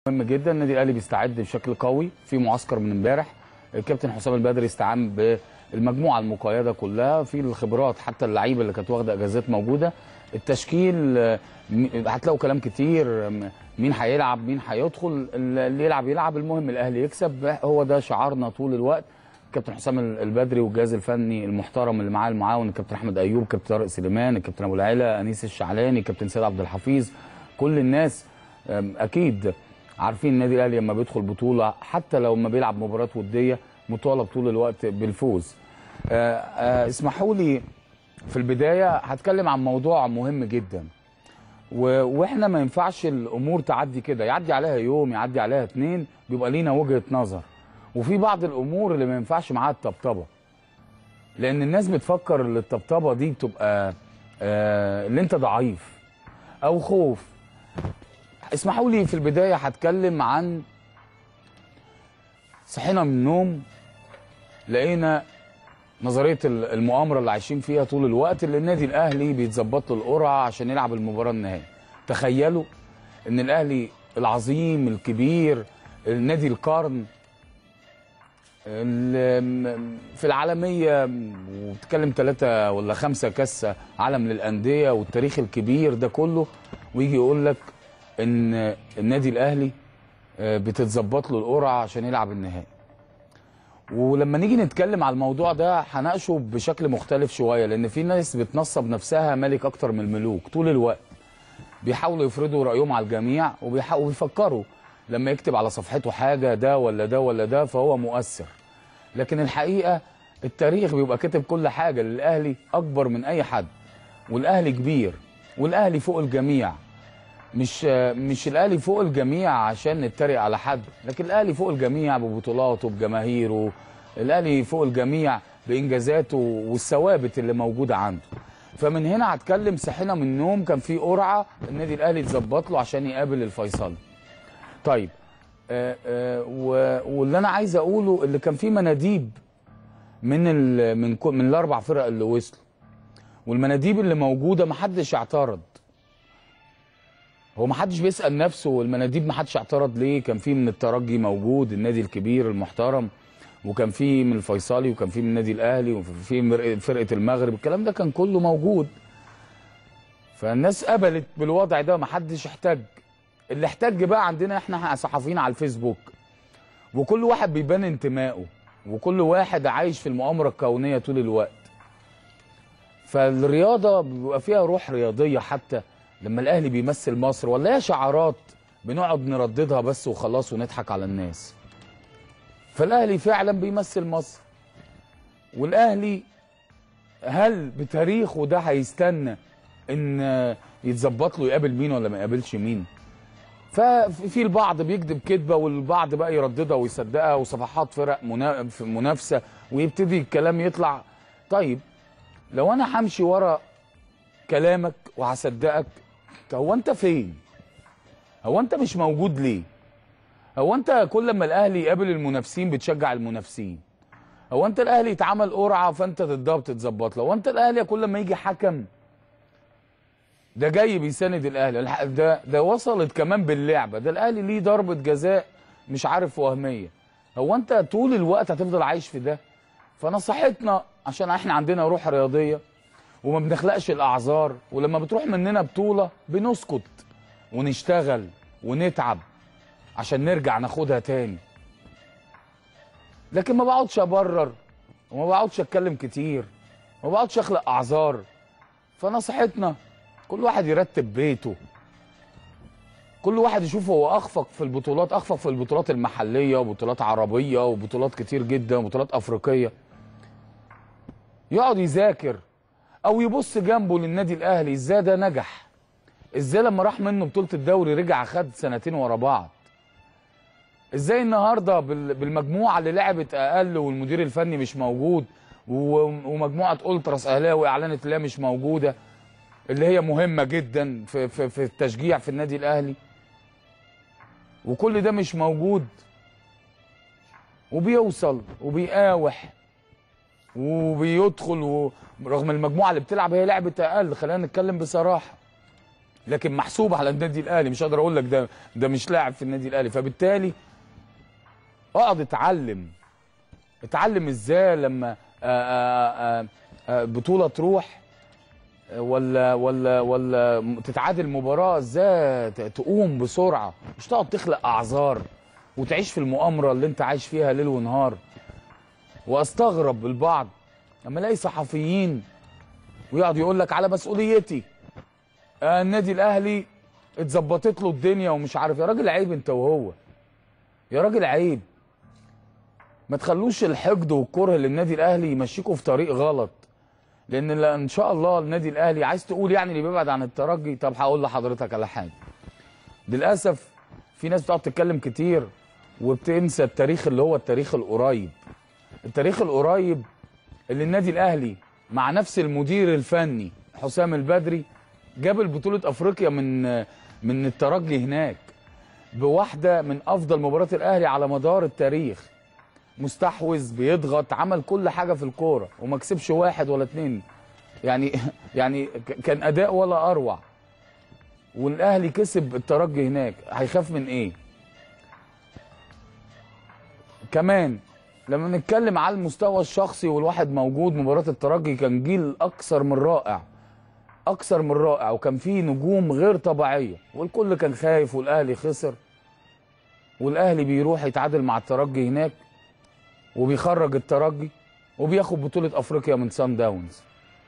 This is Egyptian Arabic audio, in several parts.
مهم جدا النادي الاهلي بيستعد بشكل قوي في معسكر من امبارح الكابتن حسام البدري استعان بالمجموعه المقيده كلها في الخبرات حتى اللعيبه اللي كانت واخده اجازات موجوده التشكيل آه، م- هتلاقوا كلام كتير م- مين هيلعب مين هيدخل اللي يلعب يلعب المهم الاهلي يكسب هو ده شعارنا طول الوقت كابتن حسام البدري والجهاز الفني المحترم اللي معاه المعاون الكابتن احمد ايوب كابتن طارق سليمان الكابتن ابو العلا انيس الشعلاني كابتن سيد عبد الحفيظ كل الناس أم، اكيد عارفين النادي الاهلي لما بيدخل بطوله حتى لو ما بيلعب مباراه وديه مطالب طول الوقت بالفوز آه، آه، اسمحوا لي في البدايه هتكلم عن موضوع مهم جدا و- واحنا ما ينفعش الامور تعدي كده يعدي عليها يوم يعدي عليها اتنين بيبقى لينا وجهه نظر وفي بعض الامور اللي ما ينفعش معاها الطبطبه لان الناس بتفكر ان الطبطبه دي بتبقى آه اللي انت ضعيف او خوف اسمحوا لي في البدايه هتكلم عن صحينا من النوم لقينا نظريه ال- المؤامره اللي عايشين فيها طول الوقت اللي النادي الاهلي بيتظبط له القرعه عشان يلعب المباراه النهائيه تخيلوا ان الاهلي العظيم الكبير النادي القرن ال- في العالميه وبتكلم ثلاثة ولا خمسة كاس عالم للأندية والتاريخ الكبير ده كله ويجي يقول لك إن النادي الأهلي آه، بتتظبط له القرعة عشان يلعب النهائي ولما نيجي نتكلم على الموضوع ده هناقشه بشكل مختلف شوية لأن في ناس بتنصب نفسها ملك أكتر من الملوك طول الوقت بيحاولوا يفرضوا رأيهم على الجميع وبيحاولوا يفكروا لما يكتب على صفحته حاجة ده ولا ده ولا ده فهو مؤثر لكن الحقيقة التاريخ بيبقى كاتب كل حاجة للأهلي أكبر من أي حد والأهلي كبير والأهلي فوق الجميع مش مش الأهلي فوق الجميع عشان نتريق على حد لكن الأهلي فوق الجميع ببطولاته بجماهيره الأهلي فوق الجميع بإنجازاته والثوابت اللي موجودة عنده فمن هنا هتكلم صحينا من النوم كان في قرعة النادي الأهلي اتظبط له عشان يقابل الفيصلي طيب آه، آه، و- واللي انا عايز اقوله اللي كان فيه مناديب من ال من كل من الاربع فرق اللي وصلوا والمناديب اللي موجوده ما حدش اعترض هو ما حدش بيسال نفسه والمناديب ما حدش اعترض ليه كان في من الترجي موجود النادي الكبير المحترم وكان في من الفيصلي وكان في من النادي الاهلي وفي من فرقه المغرب الكلام ده كان كله موجود فالناس قبلت بالوضع ده ما حدش احتج اللي احتج بقى عندنا احنا صحفيين على الفيسبوك وكل واحد بيبان انتمائه وكل واحد عايش في المؤامرة الكونية طول الوقت فالرياضة بيبقى فيها روح رياضية حتى لما الأهلي بيمثل مصر ولا هي شعارات بنقعد نرددها بس وخلاص ونضحك على الناس فالأهلي فعلا بيمثل مصر والأهلي هل بتاريخه ده هيستنى ان يتظبط له يقابل مين ولا ما يقابلش مين ففي البعض بيكذب كذبه والبعض بقى يرددها ويصدقها وصفحات فرق منا- في منافسه ويبتدي الكلام يطلع طيب لو انا همشي ورا كلامك وهصدقك هو انت فين؟ هو انت مش موجود ليه؟ هو انت كل ما الاهلي يقابل المنافسين بتشجع المنافسين هو انت الاهلي يتعمل قرعه فانت تتضرب تتظبط له هو انت الاهلي كل ما يجي حكم ده جاي بيساند الاهلي الح- ده ده وصلت كمان باللعبه ده الاهلي ليه ضربه جزاء مش عارف وهميه هو انت طول الوقت هتفضل عايش في ده فنصيحتنا عشان احنا عندنا روح رياضيه وما بنخلقش الاعذار ولما بتروح مننا بطوله بنسكت ونشتغل ونتعب عشان نرجع ناخدها تاني لكن ما بقعدش ابرر وما بقعدش اتكلم كتير وما بقعدش اخلق اعذار فنصيحتنا كل واحد يرتب بيته كل واحد يشوف هو اخفق في البطولات اخفق في البطولات المحليه وبطولات عربيه وبطولات كتير جدا وبطولات افريقيه يقعد يذاكر او يبص جنبه للنادي الاهلي ازاي ده نجح ازاي لما راح منه بطوله الدوري رجع خد سنتين ورا بعض ازاي النهارده بال- بالمجموعه اللي لعبت اقل والمدير الفني مش موجود و- ومجموعه التراس اهلاوي اعلنت لا مش موجوده اللي هي مهمه جدا في في في التشجيع في النادي الاهلي وكل ده مش موجود وبيوصل وبيقاوح وبيدخل و... رغم المجموعه اللي بتلعب هي لعبه اقل خلينا نتكلم بصراحه لكن محسوب على النادي الاهلي مش قادر اقول لك ده ده مش لاعب في النادي الاهلي فبالتالي اقعد اتعلم اتعلم ازاي لما آآ آآ آآ بطوله تروح ولا ولا ولا تتعادل مباراه ازاي ت- تقوم بسرعه مش تقعد تخلق اعذار وتعيش في المؤامره اللي انت عايش فيها ليل ونهار واستغرب البعض لما الاقي صحفيين ويقعد يقول لك على مسؤوليتي آه النادي الاهلي اتظبطت له الدنيا ومش عارف يا راجل عيب انت وهو يا راجل عيب ما تخلوش الحقد والكره للنادي الاهلي يمشيكوا في طريق غلط لان لا- ان شاء الله النادي الاهلي عايز تقول يعني اللي بيبعد عن الترجي طب هقول لحضرتك على حاجه للاسف في ناس بتقعد تتكلم كتير وبتنسى التاريخ اللي هو التاريخ القريب التاريخ القريب اللي النادي الاهلي مع نفس المدير الفني حسام البدري جاب البطوله افريقيا من من الترجي هناك بواحده من افضل مباريات الاهلي على مدار التاريخ مستحوذ بيضغط عمل كل حاجه في الكوره وما كسبش واحد ولا اتنين يعني يعني ك- كان اداء ولا اروع والاهلي كسب الترجي هناك هيخاف من ايه كمان لما نتكلم على المستوى الشخصي والواحد موجود مباراة الترجي كان جيل أكثر من رائع أكثر من رائع وكان فيه نجوم غير طبيعية والكل كان خايف والأهلي خسر والأهلي بيروح يتعادل مع الترجي هناك وبيخرج الترجي وبياخد بطولة أفريقيا من سان داونز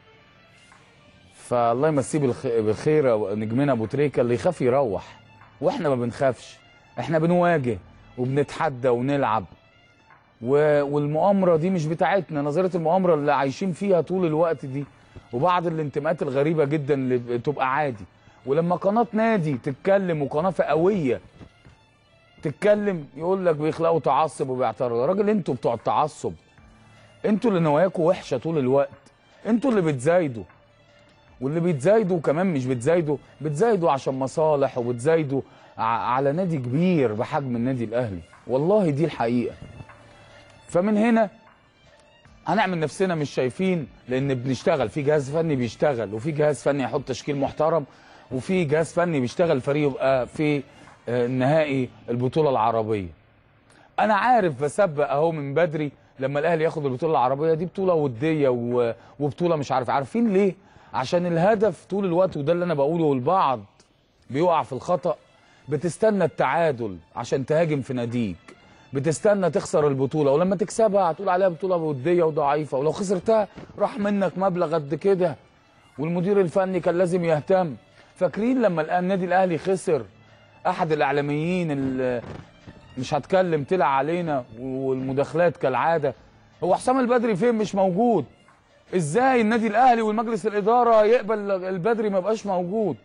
فالله يمسيه بالخ- بالخير نجمنا أبو تريكة اللي يخاف يروح وإحنا ما بنخافش إحنا بنواجه وبنتحدى ونلعب و- والمؤامره دي مش بتاعتنا نظريه المؤامره اللي عايشين فيها طول الوقت دي وبعض الانتماءات الغريبه جدا اللي بتبقى عادي ولما قناه نادي تتكلم وقناه فئويه تتكلم يقول لك بيخلقوا تعصب وبيعترضوا يا راجل انتوا بتوع التعصب انتوا اللي نواياكوا وحشه طول الوقت انتوا اللي بتزايدوا واللي بيتزايدوا كمان مش بتزايدوا بتزايدوا عشان مصالح وبتزايدوا ع- على نادي كبير بحجم النادي الاهلي والله دي الحقيقه فمن هنا هنعمل نفسنا مش شايفين لان بنشتغل في جهاز فني بيشتغل وفي جهاز فني يحط تشكيل محترم وفي جهاز فني بيشتغل فريق يبقى في آه، نهائي البطوله العربيه انا عارف بسبق اهو من بدري لما الاهلي ياخد البطوله العربيه دي بطوله وديه و- وبطوله مش عارف عارفين ليه عشان الهدف طول الوقت وده اللي انا بقوله والبعض بيقع في الخطأ بتستنى التعادل عشان تهاجم في ناديك بتستنى تخسر البطولة ولما تكسبها هتقول عليها بطولة ودية وضعيفة ولو خسرتها راح منك مبلغ قد كده والمدير الفني كان لازم يهتم فاكرين لما الآن النادي الأهلي خسر أحد الإعلاميين اللي مش هتكلم طلع علينا والمداخلات كالعادة هو حسام البدري فين مش موجود ازاي النادي الاهلي والمجلس الاداره يقبل البدري ما يبقاش موجود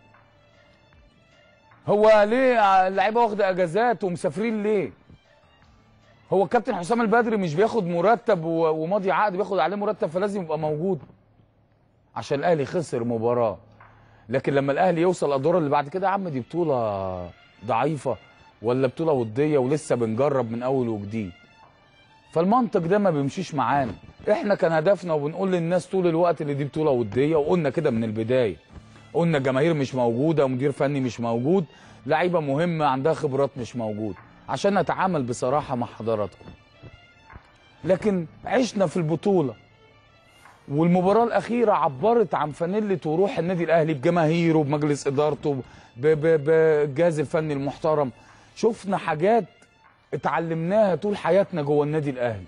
هو ليه اللعيبه واخده اجازات ومسافرين ليه هو الكابتن حسام البدري مش بياخد مرتب و- وماضي عقد بياخد عليه مرتب فلازم يبقى موجود عشان الاهلي خسر مباراه لكن لما الاهلي يوصل الادوار اللي بعد كده يا عم دي بطوله ضعيفه ولا بطوله وديه ولسه بنجرب من اول وجديد فالمنطق ده ما بيمشيش معانا احنا كان هدفنا وبنقول للناس طول الوقت اللي دي بطوله وديه وقلنا كده من البدايه قلنا الجماهير مش موجوده مدير فني مش موجود لعيبه مهمه عندها خبرات مش موجود عشان نتعامل بصراحه مع حضراتكم لكن عشنا في البطوله والمباراه الاخيره عبرت عن فانيله وروح النادي الاهلي بجماهيره بمجلس ادارته ب- ب- بالجهاز الفني المحترم شفنا حاجات اتعلمناها طول حياتنا جوه النادي الاهلي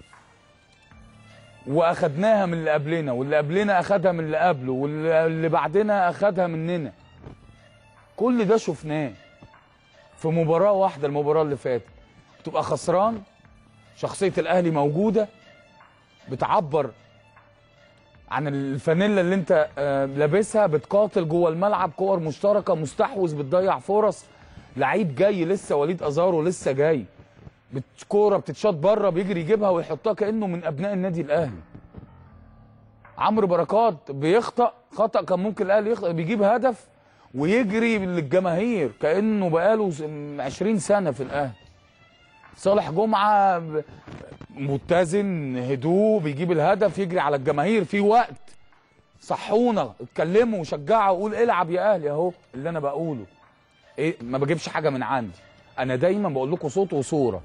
واخدناها من اللي قبلنا واللي قبلنا اخدها من اللي قبله واللي بعدنا اخدها مننا كل ده شفناه في مباراة واحدة المباراة اللي فاتت تبقى خسران شخصية الأهلي موجودة بتعبر عن الفانيلا اللي انت آه، لابسها بتقاتل جوه الملعب كور مشتركة مستحوذ بتضيع فرص لعيب جاي لسه وليد أزارو لسه جاي بت- كوره بتتشاط بره بيجري يجيبها ويحطها كانه من ابناء النادي الاهلي عمرو بركات بيخطأ خطأ كان ممكن الاهلي يخطأ بيجيب هدف ويجري للجماهير كانه بقاله س- 20 سنه في الاهلي صالح جمعه ب- متزن هدوء بيجيب الهدف يجري على الجماهير في وقت صحونا اتكلموا وشجعوا وقول العب يا اهلي اهو اللي انا بقوله ايه ما بجيبش حاجه من عندي انا دايما بقول لكم صوت وصوره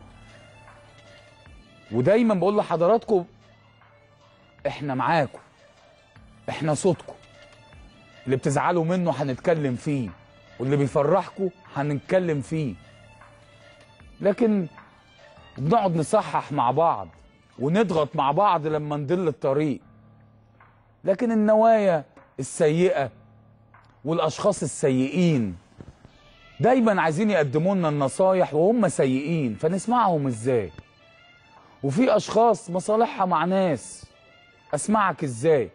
ودايما بقول لحضراتكم احنا معاكم احنا صوتكم اللي بتزعلوا منه هنتكلم فيه واللي بيفرحكم هنتكلم فيه لكن بنقعد نصحح مع بعض ونضغط مع بعض لما ندل الطريق لكن النوايا السيئة والأشخاص السيئين دايما عايزين يقدموا لنا النصايح وهم سيئين فنسمعهم ازاي وفي أشخاص مصالحها مع ناس أسمعك ازاي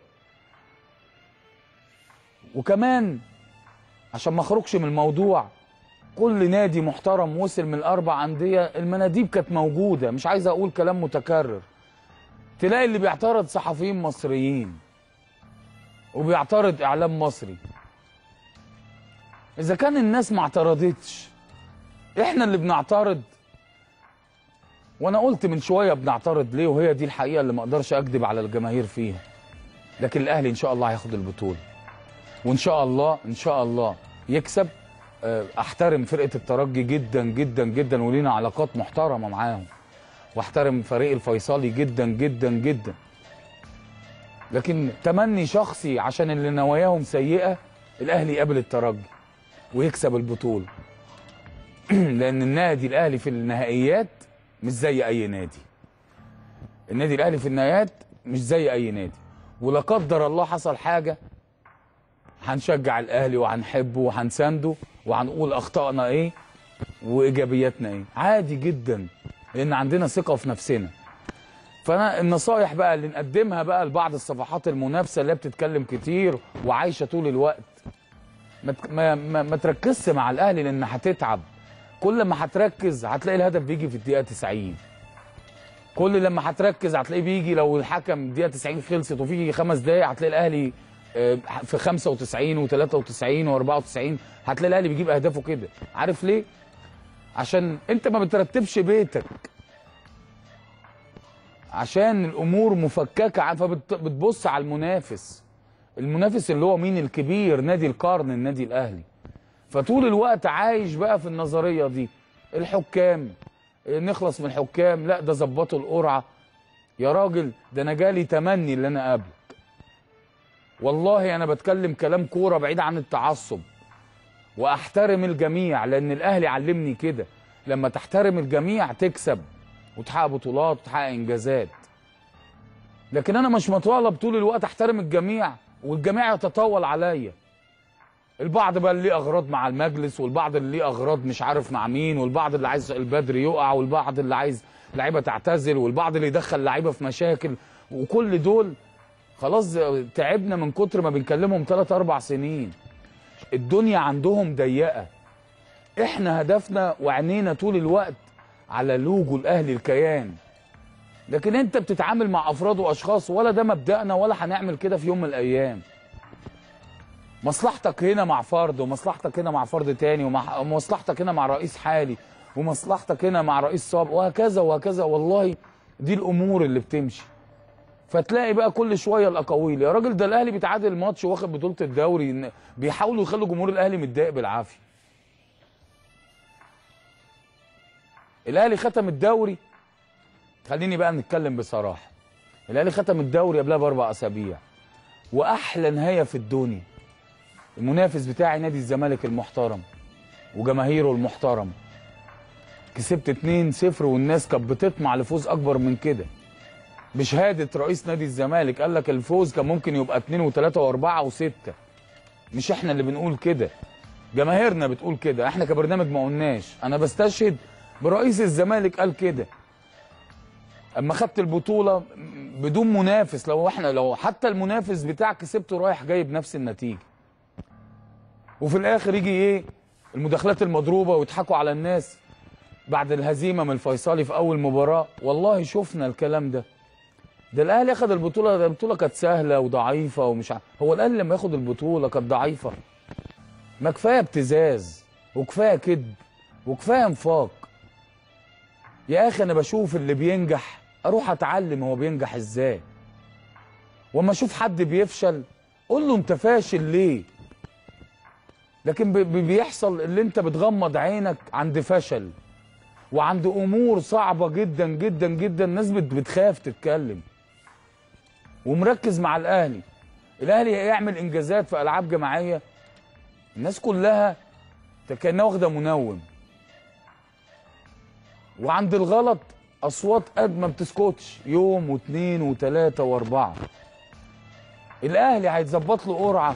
وكمان عشان ما اخرجش من الموضوع كل نادي محترم وصل من الاربع انديه المناديب كانت موجوده مش عايز اقول كلام متكرر تلاقي اللي بيعترض صحفيين مصريين وبيعترض اعلام مصري اذا كان الناس ما اعترضتش احنا اللي بنعترض وانا قلت من شويه بنعترض ليه وهي دي الحقيقه اللي ما اقدرش اكذب على الجماهير فيها لكن الاهلي ان شاء الله هياخد البطوله وان شاء الله ان شاء الله يكسب آه، احترم فرقه الترجي جدا جدا جدا ولينا علاقات محترمه معاهم واحترم فريق الفيصلي جدا جدا جدا لكن تمني شخصي عشان اللي نواياهم سيئه الاهلي يقابل الترجي ويكسب البطوله لان النادي الاهلي في النهائيات مش زي اي نادي النادي الاهلي في النهائيات مش زي اي نادي ولا قدر الله حصل حاجه هنشجع الاهلي وهنحبه وهنسانده وهنقول اخطائنا ايه وايجابياتنا ايه عادي جدا لان عندنا ثقه في نفسنا فانا النصايح بقى اللي نقدمها بقى لبعض الصفحات المنافسه اللي هي بتتكلم كتير وعايشه طول الوقت ما ت- ما, ما, ما تركزش مع الاهلي لان هتتعب كل ما هتركز هتلاقي الهدف بيجي في الدقيقه 90 كل لما هتركز هتلاقيه بيجي لو الحكم الدقيقه 90 خلصت وفي خمس دقايق هتلاقي الاهلي آه، في 95 و93 و94 هتلاقي الاهلي بيجيب اهدافه كده عارف ليه عشان انت ما بترتبش بيتك عشان الامور مفككه ع- فبتبص على المنافس المنافس اللي هو مين الكبير نادي القرن النادي الاهلي فطول الوقت عايش بقى في النظريه دي الحكام آه، نخلص من الحكام لا ده ظبطوا القرعه يا راجل ده انا جالي تمني اللي انا قبلك والله انا بتكلم كلام كوره بعيد عن التعصب واحترم الجميع لان الاهلي علمني كده لما تحترم الجميع تكسب وتحقق بطولات وتحقق انجازات لكن انا مش مطالب طول الوقت احترم الجميع والجميع يتطاول عليا البعض بقى اللي ليه اغراض مع المجلس والبعض اللي ليه اغراض مش عارف مع مين والبعض اللي عايز البدري يقع والبعض اللي عايز لعيبه تعتزل والبعض اللي يدخل لعيبه في مشاكل وكل دول خلاص تعبنا من كتر ما بنكلمهم ثلاث اربع سنين الدنيا عندهم ضيقه احنا هدفنا وعينينا طول الوقت على لوجو الاهلي الكيان لكن انت بتتعامل مع افراد واشخاص ولا ده مبدأنا ولا هنعمل كده في يوم من الايام مصلحتك هنا مع فرد ومصلحتك هنا مع فرد تاني ومع- ومصلحتك هنا مع رئيس حالي ومصلحتك هنا مع رئيس سابق وهكذا وهكذا والله دي الامور اللي بتمشي فتلاقي بقى كل شويه الاقاويل يا راجل ده الاهلي بيتعادل ماتش واخد بطوله الدوري إن- بيحاولوا يخلوا جمهور الاهلي متضايق بالعافيه الاهلي ختم الدوري خليني بقى نتكلم بصراحه الاهلي ختم الدوري قبلها باربع اسابيع واحلى نهايه في الدنيا المنافس بتاعي نادي الزمالك المحترم وجماهيره المحترم كسبت 2-0 والناس كانت بتطمع لفوز اكبر من كده بشهاده رئيس نادي الزمالك قال لك الفوز كان ممكن يبقى 2 و3 و4 و6 مش احنا اللي بنقول كده جماهيرنا بتقول كده احنا كبرنامج ما قلناش انا بستشهد برئيس الزمالك قال كده اما خدت البطوله بدون منافس لو احنا لو حتى المنافس بتاعك كسبته رايح جايب نفس النتيجه وفي الاخر يجي ايه المداخلات المضروبه ويضحكوا على الناس بعد الهزيمه من الفيصلي في اول مباراه والله شفنا الكلام ده ده الاهلي اخذ البطوله ده البطوله كانت سهله وضعيفه ومش ع... هو الاهلي لما ياخد البطوله كانت ضعيفه ما كفايه ابتزاز وكفايه كذب وكفايه انفاق يا اخي انا بشوف اللي بينجح اروح اتعلم هو بينجح ازاي واما اشوف حد بيفشل قول له انت فاشل ليه لكن ب- ب- بيحصل اللي انت بتغمض عينك عند فشل وعند امور صعبه جدا جدا جدا الناس بت- بتخاف تتكلم ومركز مع الاهلي الاهلي هيعمل انجازات في العاب جماعيه الناس كلها كانها واخده منوم وعند الغلط اصوات قد ما بتسكتش يوم واثنين وثلاثه واربعه الاهلي هيتظبط له قرعه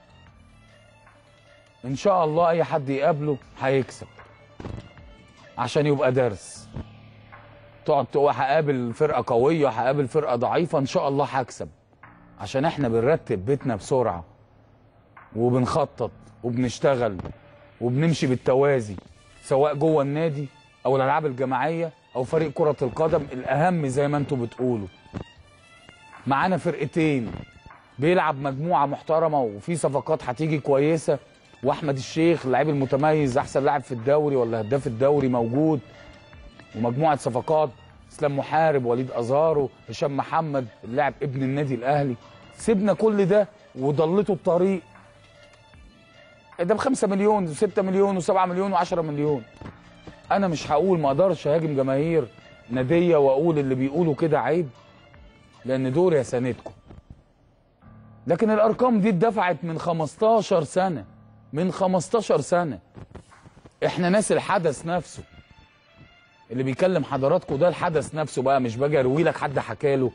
ان شاء الله اي حد يقابله هيكسب عشان يبقى درس تقعد تقول هقابل فرقه قويه هقابل فرقه ضعيفه ان شاء الله هكسب عشان احنا بنرتب بيتنا بسرعه وبنخطط وبنشتغل وبنمشي بالتوازي سواء جوه النادي او الالعاب الجماعيه او فريق كره القدم الاهم زي ما انتم بتقولوا معانا فرقتين بيلعب مجموعه محترمه وفي صفقات هتيجي كويسه واحمد الشيخ اللاعب المتميز احسن لاعب في الدوري ولا هداف الدوري موجود ومجموعه صفقات اسلام محارب وليد ازارو هشام محمد اللاعب ابن النادي الاهلي سيبنا كل ده وضلته الطريق ده ب 5 مليون و6 مليون و7 مليون و10 مليون انا مش هقول ما اقدرش اهاجم جماهير ناديه واقول اللي بيقولوا كده عيب لان دول يا سندكم لكن الارقام دي اتدفعت من 15 سنه من 15 سنه احنا ناس الحدث نفسه اللي بيكلم حضراتكم ده الحدث نفسه بقى مش باجي اروي لك حد حكاله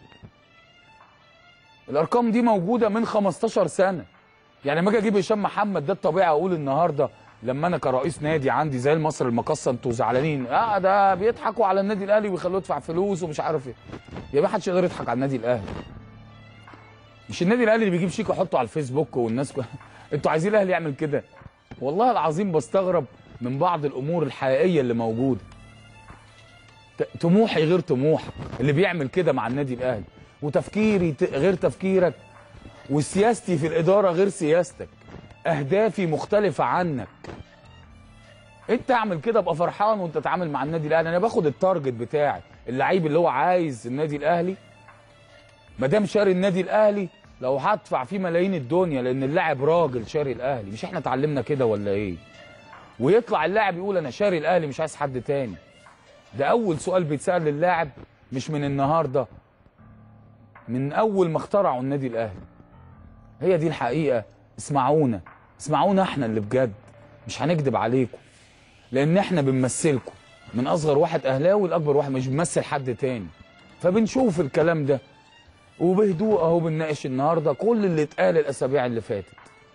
الارقام دي موجوده من 15 سنه يعني لما اجي اجيب هشام محمد ده الطبيعي اقول النهارده لما انا كرئيس نادي عندي زي المصري المقصه انتوا زعلانين اه ده بيضحكوا على النادي الاهلي ويخلوه يدفع فلوس ومش عارف ايه يا ما حدش يقدر يضحك على النادي الاهلي مش النادي الاهلي اللي بيجيب شيك يحطه على الفيسبوك والناس كو... انتوا عايزين الاهلي يعمل كده والله العظيم بستغرب من بعض الامور الحقيقيه اللي موجوده ت- طموحي غير طموحك اللي بيعمل كده مع النادي الاهلي وتفكيري ت- غير تفكيرك وسياستي في الاداره غير سياستك اهدافي مختلفه عنك انت اعمل كده ابقى فرحان وانت تتعامل مع النادي الاهلي انا باخد التارجت بتاعي اللعيب اللي هو عايز النادي الاهلي ما دام شاري النادي الاهلي لو هدفع فيه ملايين الدنيا لان اللاعب راجل شاري الاهلي مش احنا اتعلمنا كده ولا ايه ويطلع اللاعب يقول انا شاري الاهلي مش عايز حد تاني ده اول سؤال بيتسال للاعب مش من النهارده من اول ما اخترعوا النادي الاهلي هي دي الحقيقه اسمعونا اسمعونا احنا اللي بجد مش هنكذب عليكم لان احنا بنمثلكم من اصغر واحد اهلاوي لاكبر واحد مش بنمثل حد تاني فبنشوف الكلام ده وبهدوء اهو بنناقش النهارده كل اللي اتقال الاسابيع اللي فاتت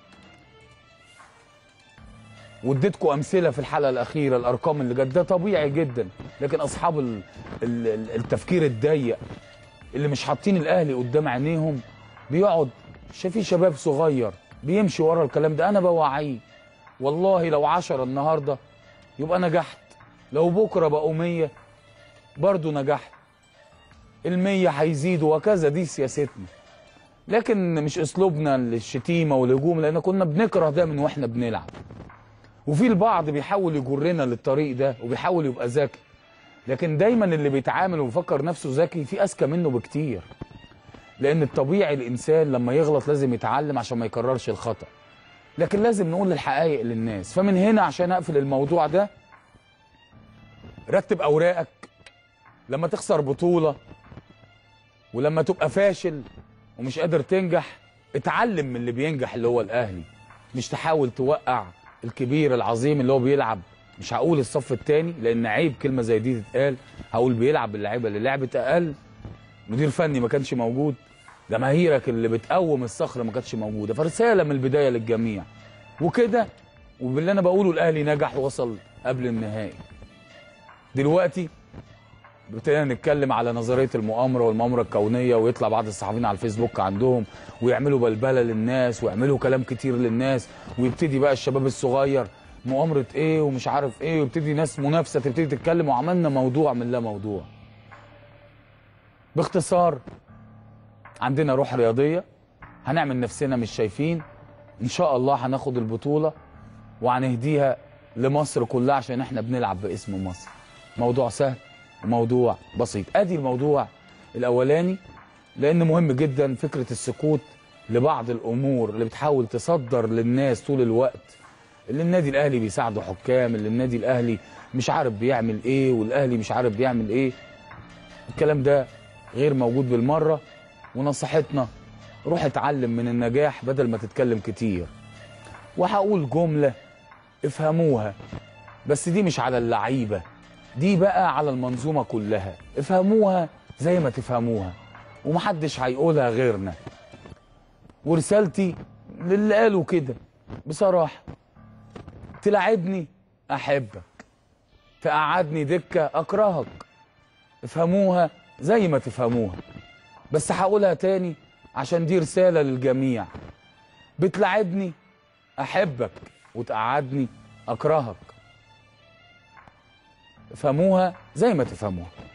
واديتكم امثله في الحلقه الاخيره الارقام اللي جت ده طبيعي جدا لكن اصحاب ال- ال- ال- التفكير الضيق اللي مش حاطين الاهلي قدام عينيهم بيقعد شايفين شباب صغير بيمشي ورا الكلام ده انا بوعيه والله لو عشرة النهارده يبقى نجحت لو بكره بقوا 100 برضه نجحت المية هيزيدوا وكذا دي سياستنا لكن مش اسلوبنا الشتيمه والهجوم لان كنا بنكره ده من واحنا بنلعب وفي البعض بيحاول يجرنا للطريق ده وبيحاول يبقى ذكي لكن دايما اللي بيتعامل وبيفكر نفسه ذكي في اذكى منه بكتير لان الطبيعي الانسان لما يغلط لازم يتعلم عشان ما يكررش الخطا لكن لازم نقول الحقائق للناس فمن هنا عشان اقفل الموضوع ده رتب اوراقك لما تخسر بطوله ولما تبقى فاشل ومش قادر تنجح اتعلم من اللي بينجح اللي هو الاهلي مش تحاول توقع الكبير العظيم اللي هو بيلعب مش هقول الصف الثاني لان عيب كلمه زي دي تتقال هقول بيلعب باللعيبه اللي لعبت اقل مدير فني ما كانش موجود جماهيرك اللي بتقوم الصخر ما كانتش موجوده فرساله من البدايه للجميع وكده وباللي انا بقوله الاهلي نجح ووصل قبل النهائي دلوقتي ابتدينا نتكلم على نظريه المؤامره والمؤامره الكونيه ويطلع بعض الصحفيين على الفيسبوك عندهم ويعملوا بلبله للناس ويعملوا كلام كتير للناس ويبتدي بقى الشباب الصغير مؤامره ايه ومش عارف ايه ويبتدي ناس منافسه تبتدي تتكلم وعملنا موضوع من لا موضوع باختصار عندنا روح رياضيه هنعمل نفسنا مش شايفين ان شاء الله هناخد البطوله وهنهديها لمصر كلها عشان احنا بنلعب باسم مصر موضوع سهل وموضوع بسيط ادي الموضوع الاولاني لان مهم جدا فكره السكوت لبعض الامور اللي بتحاول تصدر للناس طول الوقت اللي النادي الاهلي بيساعده حكام اللي النادي الاهلي مش عارف بيعمل ايه والاهلي مش عارف بيعمل ايه الكلام ده غير موجود بالمره ونصيحتنا روح اتعلم من النجاح بدل ما تتكلم كتير وهقول جمله افهموها بس دي مش على اللعيبه دي بقى على المنظومه كلها افهموها زي ما تفهموها ومحدش هيقولها غيرنا ورسالتي للي قالوا كده بصراحه تلعبني احبك تقعدني دكه اكرهك افهموها زي ما تفهموها بس هقولها تاني عشان دي رساله للجميع بتلعبني احبك وتقعدني اكرهك افهموها زي ما تفهموها